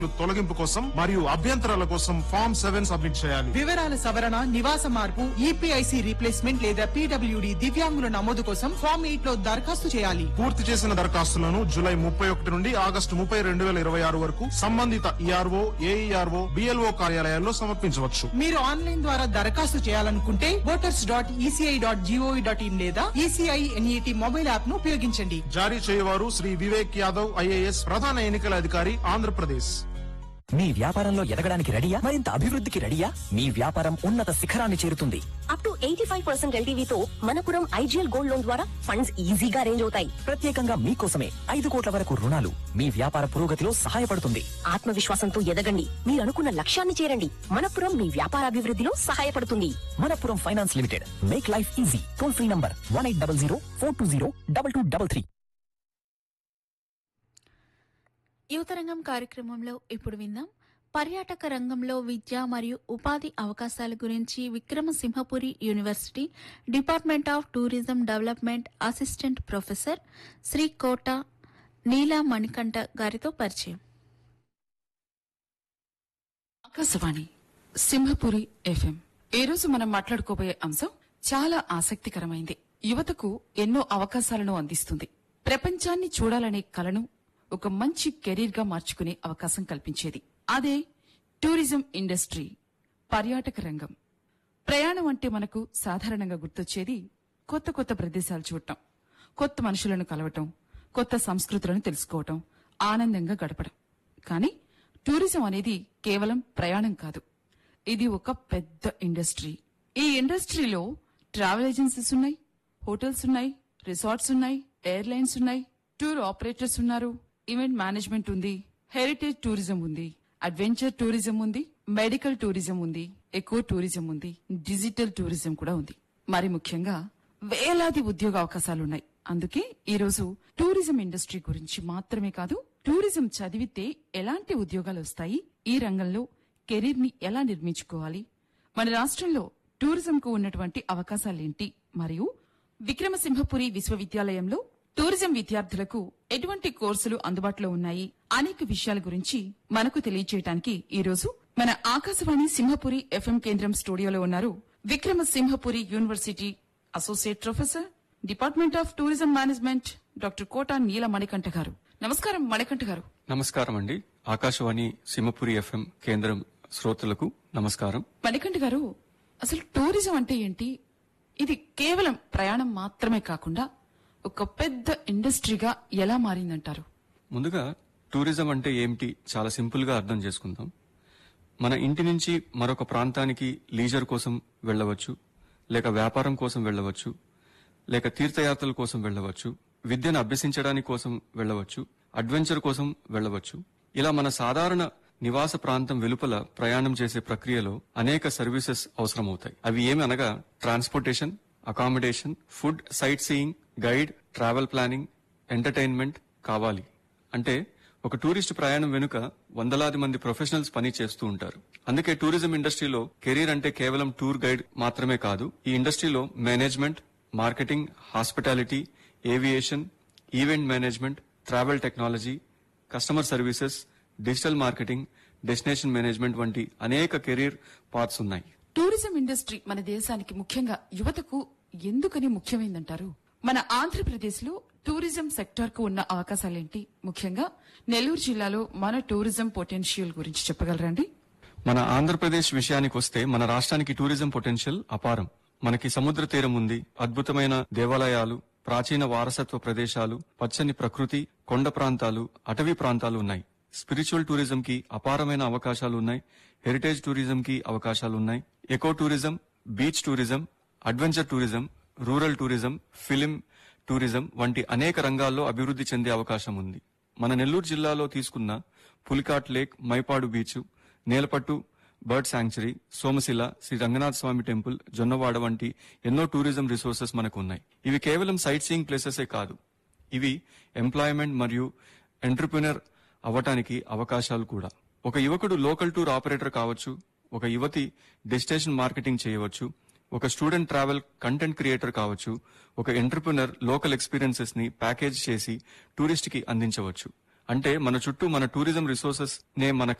తొలగింపు కోసం మరియు అభ్యంతరాల కోసం ఫామ్ సెవెన్ సబ్మిట్ చేయాలి వివరాల సవరణ నివాస మార్పు ఈపీఐసి రీప్లేస్మెంట్ లేదా పీడబ్ల్యూడి దివ్యాంగుల నమోదు కోసం ఫామ్ ఎయిట్ లో దరఖాస్తు చేయాలి పూర్తి చేసిన దరఖాస్తులను జూలై ముప్పై ఒకటి నుండి ఆగస్టు ముప్పై రెండు వేల ఇరవై ఆరు వరకు సంబంధిత ఈఆర్ఓ ఏఈఆర్ఓ బిఎల్ఓ కార్యాలయాల్లో సమర్పించవచ్చు మీరు ఆన్లైన్ ద్వారా దరఖాస్తు చేయాలనుకుంటే voters dot ECI dot GOV dot in లేదా ఈసీఐ ఎన్ఈటి మొబైల్ యాప్ ను ఉపయోగించండి జారీ చేయవారు శ్రీ వివేక్ యాదవ్ ఐఏఎస్ ప్రధాన ఎన్నికల అధికారి ఆంధ్రప్రదేశ్ మీ వ్యాపారంలో ఎదగడానికి రెడీయా మరింత అభివృద్ధికి రెడీయా మీ వ్యాపారం ఉన్నత శిఖరాన్ని చేరుతుంది up to eighty five percent ఎల్టీవీతో మనపురం ఐజీఎల్ గోల్డ్ లోన్ ద్వారా ఫండ్స్ ఈజీగా అరేంజ్ అవుతాయి ప్రత్యేకంగా మీకోసమే ఐదు కోట్ల వరకు రుణాలు మీ వ్యాపార పురోగతిలో సహాయపడుతుంది ఆత్మవిశ్వాసంతో ఎదగండి మీరు అనుకున్న లక్ష్యాన్ని చేరండి మనపురం మీ వ్యాపారాభివృద్ధిలో సహాయపడుతుంది Manappuram finance limited make life easy toll free number one eight double zero four two zero double two double three యువతరంగం కార్యక్రమంలో ఇప్పుడు విందాం పర్యాటక రంగంలో విద్య మరియు ఉపాధి అవకాశాల గురించి Vikramasimhapuri university department of tourism development assistant professor Shri Kota Neela Manikanta గారితో పరిచయం ఆకాశవాణి సింహపురి ఎఫ్ఎం ఈ రోజు మనం మాట్లాడుకోబోయే అంశం చాలా ఆసక్తికరమైంది యువతకు ఎన్నో అవకాశాలను అందిస్తుంది ప్రపంచాన్ని చూడాలనే కలను ఒక మంచి కెరీర్ గా మార్చుకునే అవకాశం కల్పించేది అదే టూరిజం ఇండస్ట్రీ పర్యాటక రంగం ప్రయాణం అంటే మనకు సాధారణంగా గుర్తొచ్చేది కొత్త కొత్త ప్రదేశాలు చూడటం కొత్త మనుషులను కలవటం కొత్త సంస్కృతులను తెలుసుకోవటం ఆనందంగా గడపడం కానీ టూరిజం అనేది కేవలం ప్రయాణం కాదు ఇది ఒక పెద్ద ఇండస్ట్రీ ఈ ఇండస్ట్రీలో ట్రావెల్ ఏజెన్సీస్ ఉన్నాయి హోటల్స్ ఉన్నాయి రిసార్ట్స్ ఉన్నాయి ఎయిర్లైన్స్ ఉన్నాయి టూర్ ఆపరేటర్స్ ఉన్నారు ఈవెంట్ మేనేజ్మెంట్ ఉంది హెరిటేజ్ టూరిజం ఉంది అడ్వెంచర్ టూరిజం ఉంది మెడికల్ టూరిజం ఉంది ఎకో టూరిజం ఉంది డిజిటల్ టూరిజం కూడా ఉంది మరి ముఖ్యంగా వేలాది ఉద్యోగ అవకాశాలున్నాయి అందుకే ఈ రోజు టూరిజం ఇండస్ట్రీ గురించి మాత్రమే కాదు టూరిజం చదివితే ఎలాంటి ఉద్యోగాలు వస్తాయి ఈ రంగంలో కెరీర్ ని ఎలా నిర్మించుకోవాలి మన రాష్ట్రంలో టూరిజం కు ఉన్నటువంటి అవకాశాలేంటి మరియు విక్రమసింహపురి విశ్వవిద్యాలయంలో టూరిజం విద్యార్థులకు ఎటువంటి కోర్సులు అందుబాటులో ఉన్నాయి అనేక విషయాల గురించి మనకు తెలియజేయడానికి ఈ రోజు మన ఆకాశవాణి సింహపురి ఎఫ్ఎం కేంద్రం స్టూడియోలో ఉన్నారు Vikrama Simhapuri university associate professor department of tourism management doctor Kota Neela Manikanta garu నమస్కారం మణికంఠ గారు నమస్కారం అండి ఆకాశవాణి సింహపురి ఎఫ్ఎం కేంద్రం శ్రోతలకు నమస్కారం మణికంఠ గారు అసలు టూరిజం అంటే ఏంటి ఇది కేవలం ప్రయాణం మాత్రమే కాకుండా ఒక పెద్ద ఇండస్ట్రీగా ఎలా మారిందంటారు ముందుగా టూరిజం అంటే ఏమిటి చాలా సింపుల్ గా అర్థం చేసుకుందాం మన ఇంటి నుంచి మరొక ప్రాంతానికి లీజర్ కోసం వెళ్ళవచ్చు లేక వ్యాపారం కోసం వెళ్ళవచ్చు లేక తీర్థయాత్రల కోసం వెళ్ళవచ్చు విద్యను అభ్యసించడానికి కోసం వెళ్ళవచ్చు అడ్వెంచర్ కోసం వెళ్ళవచ్చు ఇలా మన సాధారణ నివాస ప్రాంతం వెలుపల ప్రయాణం చేసే ప్రక్రియలో అనేక సర్వీసెస్ అవసరమవుతాయి అవి ఏమి అనగా transportation accommodation food sightseeing guide travel planning entertainment కావాలి అంటే ఒక టూరిస్ట్ ప్రయాణం వెనుక వందలాది మంది ప్రొఫెషనల్స్ పని చేస్తూ ఉంటారు అందుకే టూరిజం ఇండస్ట్రీలో కెరీర్ అంటే కేవలం టూర్ గైడ్ మాత్రమే కాదు ఈ ఇండస్ట్రీలో management marketing hospitality aviation event management travel technology customer services digital marketing destination management వంటి అనేక కెరీర్ పాత్స్ ఉన్నాయి టూరిజం ఇండస్ట్రీ మన దేశానికి ముఖ్యంగా యువతకు ఎందుకని ముఖ్యమైందంటారు మన ఆంధ్రప్రదేశ్ లో టూరిజం సెక్టార్ కు ఉన్న అవకాశాలేంటి ముఖ్యంగా నెల్లూరు జిల్లాలో మన టూరిజం పొటెన్షియల్ గురించి చెప్పగలరండి మన ఆంధ్రప్రదేశ్ విషయానికి వస్తే మన రాష్ట్రానికి టూరిజం పొటెన్షియల్ అపారం మనకి సముద్ర తీరం ఉంది అద్భుతమైన దేవాలయాలు ప్రాచీన వారసత్వ ప్రదేశాలు పచ్చని ప్రకృతి కొండ ప్రాంతాలు అటవీ ప్రాంతాలు ఉన్నాయి స్పిరిచువల్ టూరిజం కి అపారమైన అవకాశాలు ఉన్నాయి హెరిటేజ్ టూరిజం కి అవకాశాలు ఉన్నాయి eco tourism beach tourism adventure tourism rural tourism film tourism వంటి అనేక రంగాల్లో అభివృద్ధి చెందే అవకాశం ఉంది మన నెల్లూరు జిల్లాలో తీసుకున్న Pulicat lake Mypadu beach Nelapattu bird sanctuary Somasila Shri Ranganatha Swamy temple Jonnawada వంటి ఎన్నో టూరిజం రిసోర్సెస్ మనకు ఉన్నాయి ఇవి కేవలం సైట్ సీయింగ్ ప్లేసెసే కాదు ఇవి ఎంప్లాయ్మెంట్ మరియు ఎంటర్ప్రినర్ అవ్వటానికి అవకాశాలు కూడా ఒక యువకుడు లోకల్ టూర్ ఆపరేటర్ కావచ్చు ఒక యువతి డెస్టినేషన్ మార్కెటింగ్ చేయవచ్చు ఒక స్టూడెంట్ ట్రావెల్ కంటెంట్ క్రియేటర్ కావచ్చు ఒక ఎంటర్ప్రినర్ లోకల్ ఎక్స్పీరియన్సెస్ ని ప్యాకేజ్ చేసి టూరిస్ట్ కి అందించవచ్చు అంటే మన చుట్టూ మన టూరిజం రిసోర్సెస్ నే మన